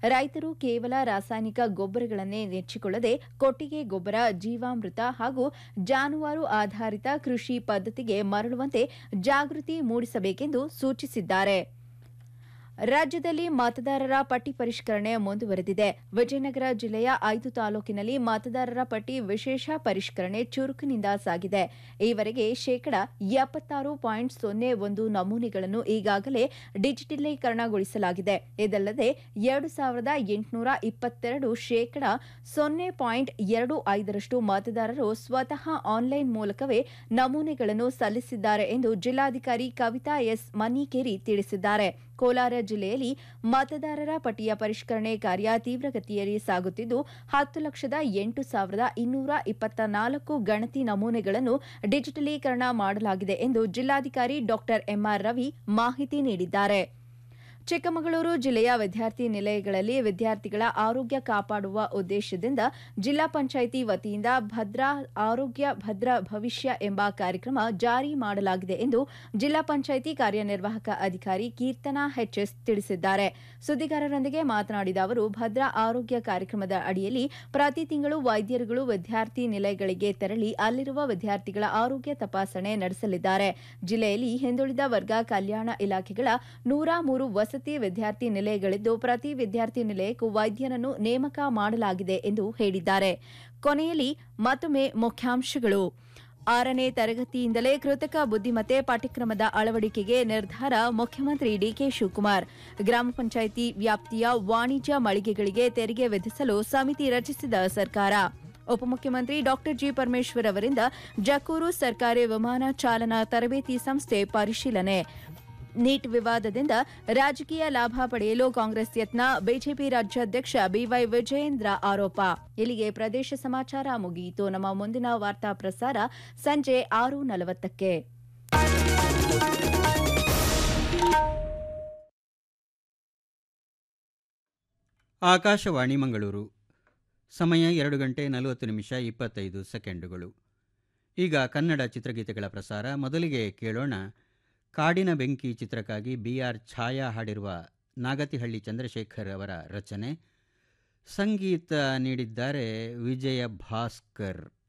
ರೈತರು ಕೇವಲ ರಾಸಾಯನಿಕ ಗೊಬ್ಬರಗಳನ್ನೇ ನೆಚ್ಚಿಕೊಳ್ಳದೆ ಕೊಟ್ಟಿಗೆ ಗೊಬ್ಬರ ಜೀವಾಮೃತ ಹಾಗೂ ಜಾನುವಾರು ಆಧಾರಿತ ಕೃಷಿ ಪದ್ಧತಿಗೆ ಮರಳುವಂತೆ ಜಾಗೃತಿ ಮೂಡಿಸಬೇಕೆಂದು ಸೂಚಿಸಿದ್ದಾರೆ ರಾಜ್ಯದಲ್ಲಿ ಮತದಾರರ ಪಟ್ಟಿ ಪರಿಷ್ಕರಣೆ ಮುಂದುವರೆದಿದೆ ವಿಜಯನಗರ ಜಿಲ್ಲೆಯ ಐದು ತಾಲೂಕಿನಲ್ಲಿ ಮತದಾರರ ಪಟ್ಟಿ ವಿಶೇಷ ಪರಿಷ್ಕರಣೆ ಚುರುಕಿನಿಂದ ಸಾಗಿದೆ ಈವರೆಗೆ ಶೇಕಡ ಎಪ್ಪತ್ತಾರು ಪಾಯಿಂಟ್ ಸೊನ್ನೆ ಒಂದು ನಮೂನೆಗಳನ್ನು ಈಗಾಗಲೇ ಡಿಜಿಟಲೀಕರಣಗೊಳಿಸಲಾಗಿದೆ ಇದಲ್ಲದೆ ಎರಡು ಸಾವಿರದ ಎಂಟುನೂರ ಇಪ್ಪತ್ತೆರಡು ಶೇಕಡ ಸೊನ್ನೆ ಪಾಯಿಂಟ್ ಎರಡು ಐದರಷ್ಟು ಮತದಾರರು ಸ್ವತಃ ಆನ್ಲೈನ್ ಮೂಲಕವೇ ನಮೂನೆಗಳನ್ನು ಸಲ್ಲಿಸಿದ್ದಾರೆ ಎಂದು ಜಿಲ್ಲಾಧಿಕಾರಿ ಕವಿತಾ ಎಸ್ ಮನ್ನಿಕೇರಿ ತಿಳಿಸಿದ್ದಾರೆ ಕೋಲಾರ ಜಿಲ್ಲೆಯಲ್ಲಿ ಮತದಾರರ ಪಟ್ಟಿಯ ಪರಿಷ್ಕರಣೆ ಕಾರ್ಯ ತೀವ್ರಗತಿಯಲ್ಲಿ ಸಾಗುತ್ತಿದ್ದು ಹತ್ತು ಲಕ್ಷದ ಎಂಟು ಸಾವಿರದ ಇನ್ನೂರ ಇಪ್ಪತ್ತ ನಾಲ್ಕು ಗಣತಿ ನಮೂನೆಗಳನ್ನು ಡಿಜಿಟಲೀಕರಣ ಮಾಡಲಾಗಿದೆ ಎಂದು ಜಿಲ್ಲಾಧಿಕಾರಿ ಡಾ ಎಂಆರ್ ರವಿ ಮಾಹಿತಿ ನೀಡಿದ್ದಾರೆ ಚಿಕ್ಕಮಗಳೂರು ಜಿಲ್ಲೆಯ ವಿದ್ಯಾರ್ಥಿ ನಿಲಯಗಳಲ್ಲಿ ವಿದ್ಯಾರ್ಥಿಗಳ ಆರೋಗ್ಯ ಕಾಪಾಡುವ ಉದ್ದೇಶದಿಂದ ಜಿಲ್ಲಾ ಪಂಚಾಯಿತಿ ವತಿಯಿಂದ ಭದ್ರಾ ಆರೋಗ್ಯ ಭದ್ರ ಭವಿಷ್ಯ ಎಂಬ ಕಾರ್ಯಕ್ರಮ ಜಾರಿ ಮಾಡಲಾಗಿದೆ ಎಂದು ಜಿಲ್ಲಾ ಪಂಚಾಯಿತಿ ಕಾರ್ಯನಿರ್ವಾಹಕ ಅಧಿಕಾರಿ ಕೀರ್ತನಾ ಎಚ್ಎಸ್ ತಿಳಿಸಿದ್ದಾರೆ ಸುದ್ದಿಗಾರರೊಂದಿಗೆ ಮಾತನಾಡಿದ ಅವರು ಭದ್ರಾ ಆರೋಗ್ಯ ಕಾರ್ಯಕ್ರಮದ ಅಡಿಯಲ್ಲಿ ಪ್ರತಿ ತಿಂಗಳು ವೈದ್ಯರುಗಳು ವಿದ್ಯಾರ್ಥಿ ನಿಲಯಗಳಿಗೆ ತೆರಳಿ ಅಲ್ಲಿರುವ ವಿದ್ಯಾರ್ಥಿಗಳ ಆರೋಗ್ಯ ತಪಾಸಣೆ ನಡೆಸಲಿದ್ದಾರೆ ಜಿಲ್ಲೆಯಲ್ಲಿ ಹಿಂದುಳಿದ ವರ್ಗ ಕಲ್ಯಾಣ ಇಲಾಖೆಗಳ ನೂರ ಮೂರು ವಸತಿ ವಿದ್ಯಾರ್ಥಿ ನಿಲಯಗಳಿದ್ದು ಪ್ರತಿ ವಿದ್ಯಾರ್ಥಿ ನಿಲಯಕ್ಕೂ ವೈದ್ಯರನ್ನು ನೇಮಕ ಮಾಡಲಾಗಿದೆ ಎಂದು ಹೇಳಿದ್ದಾರೆ ಕೊನೆಯಲ್ಲಿ ಮತ್ತೊಮ್ಮೆ ಮುಖ್ಯಾಂಶಗಳು ಆರನೇ ತರಗತಿಯಿಂದಲೇ ಕೃತಕ ಬುದ್ದಿಮತ್ತೆ ಪಾಠ್ಯಕ್ರಮದ ಅಳವಡಿಕೆಗೆ ನಿರ್ಧಾರ ಮುಖ್ಯಮಂತ್ರಿ ಡಿಕೆ ಶಿವಕುಮಾರ್ ಗ್ರಾಮ ಪಂಚಾಯಿತಿ ವ್ಯಾಪ್ತಿಯ ವಾಣಿಜ್ಯ ಮಳಿಗೆಗಳಿಗೆ ತೆರಿಗೆ ವಿಧಿಸಲು ಸಮಿತಿ ರಚಿಸಿದ ಸರ್ಕಾರ ಉಪಮುಖ್ಯಮಂತ್ರಿ ಡಾ ಜಿ ಪರಮೇಶ್ವರ್ ಅವರಿಂದ ಜಕ್ಕೂರು ಸರ್ಕಾರಿ ವಿಮಾನ ಚಾಲನಾ ತರಬೇತಿ ಸಂಸ್ಥೆ ಪರಿಶೀಲನೆ ನೀಟ್ ವಿವಾದದಿಂದ ರಾಜಕೀಯ ಲಾಭ ಪಡೆಯಲು ಕಾಂಗ್ರೆಸ್ ಯತ್ನ ಬಿಜೆಪಿ ರಾಜ್ಯಾಧ್ಯಕ್ಷ ಬಿವೈ ವಿಜಯೇಂದ್ರ ಆರೋಪ ಇಲ್ಲಿಗೆ ಪ್ರದೇಶ ಸಮಾಚಾರ ಮುಗಿಯಿತು ನಮ್ಮ ಮುಂದಿನ ವಾರ್ತಾ ಪ್ರಸಾರ ಸಂಜೆ ಆರು ನಲವತ್ತಕ್ಕೆ ಆಕಾಶವಾಣಿ ಮಂಗಳೂರು ಸಮಯ ಎರಡು ಗಂಟೆ ನಲವತ್ತು ನಿಮಿಷ ಇಪ್ಪತ್ತೈದು ಸೆಕೆಂಡುಗಳು ಈಗ ಕನ್ನಡ ಚಿತ್ರಗೀತೆಗಳ ಪ್ರಸಾರ ಮೊದಲಿಗೆ ಕೇಳೋಣ ಕಾಡಿನ ಬೆಂಕಿ ಚಿತ್ರಕ್ಕಾಗಿ ಬಿ ಆರ್ ಛಾಯಾ ಹಾಡಿರುವ ನಾಗತಿಹಳ್ಳಿ ಚಂದ್ರಶೇಖರ್ ಅವರ ರಚನೆ ಸಂಗೀತ ನೀಡಿದ್ದಾರೆ ವಿಜಯ ಭಾಸ್ಕರ್